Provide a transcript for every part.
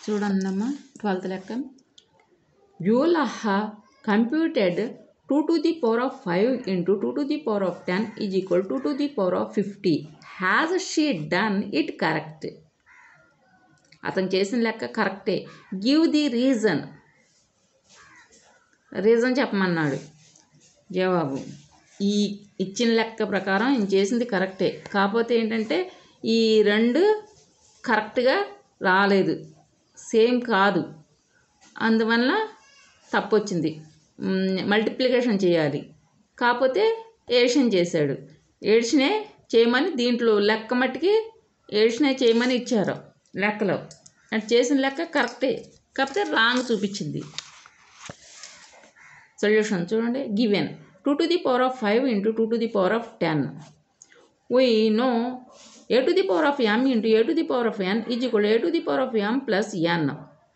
చూడండి అమ్మా ట్వెల్త్ లెక్క యూలహ computed two to the power of five into two to the power of ten is equal two to the power of fifty has she done it correct అతను చేసిన లెక్క కరెక్టే give the reason reason చెప్పమన్నాడు జవాబు ఈ ఇచ్చిన లెక్క ప్రకారం ఈయన చేసింది కరెక్టే కాకపోతే ఏంటంటే ఈ రెండు కరెక్ట్గా రాలేదు సేమ్ కాదు అందువల్ల తప్పు వచ్చింది మల్టిప్లికేషన్ చేయాలి కాకపోతే ఏడిషన్ చేశాడు ఏడిషనే చేయమని దీంట్లో లెక్క మట్టికి ఏడిషనే చేయమని ఇచ్చారు లెక్కలో అది చేసిన లెక్క కరెక్టే కాకపోతే రాంగ్ చూపించింది సొల్యూషన్ చూడండి given two to the power of five into two to the power of ten we know a to the power of m into a to the power of n is equal a to the power of m plus n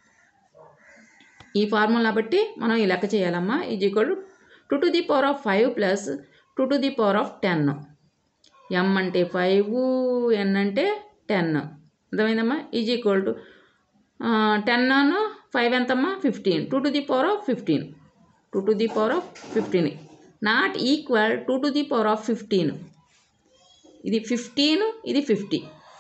ఈ formula బట్టి మనం ఈ లెక్క చేయాలమ్మా is equal two to the power of five plus two to the power of ten m అంటే five n అంటే ten అర్థమైందమ్మా is equal to ten five ఎంతమ్మా fifteen two to the power of fifteen two to the power of fifteen not equal two to the power of fifteen ఇది fifteen ఇది fifty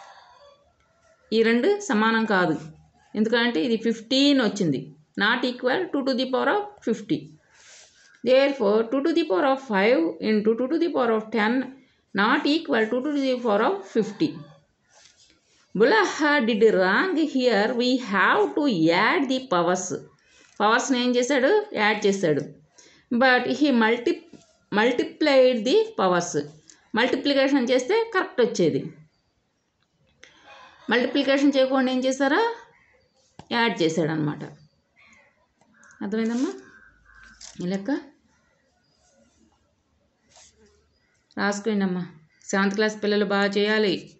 ఈ రెండు సమానం కాదు ఎందుకంటే ఇది ఫిఫ్టీన్ వచ్చింది not equal two to the power of fifty therefore two to the power of five into two to the power of ten not equal two to the power of fifty బులహ did wrong here we have to add the powers పవర్స్ని ఏం చేశాడు add చేశాడు but he multi multiplied the powers multiplication చేస్తే correct వచ్చేది multiplication చేయకుండా ఏం చేశారా యాడ్ చేశాడు అనమాట అర్థమైందమ్మా ఈ లెక్క రాసుకోండి అమ్మా సెవెంత్ క్లాస్ పిల్లలు బాగా చేయాలి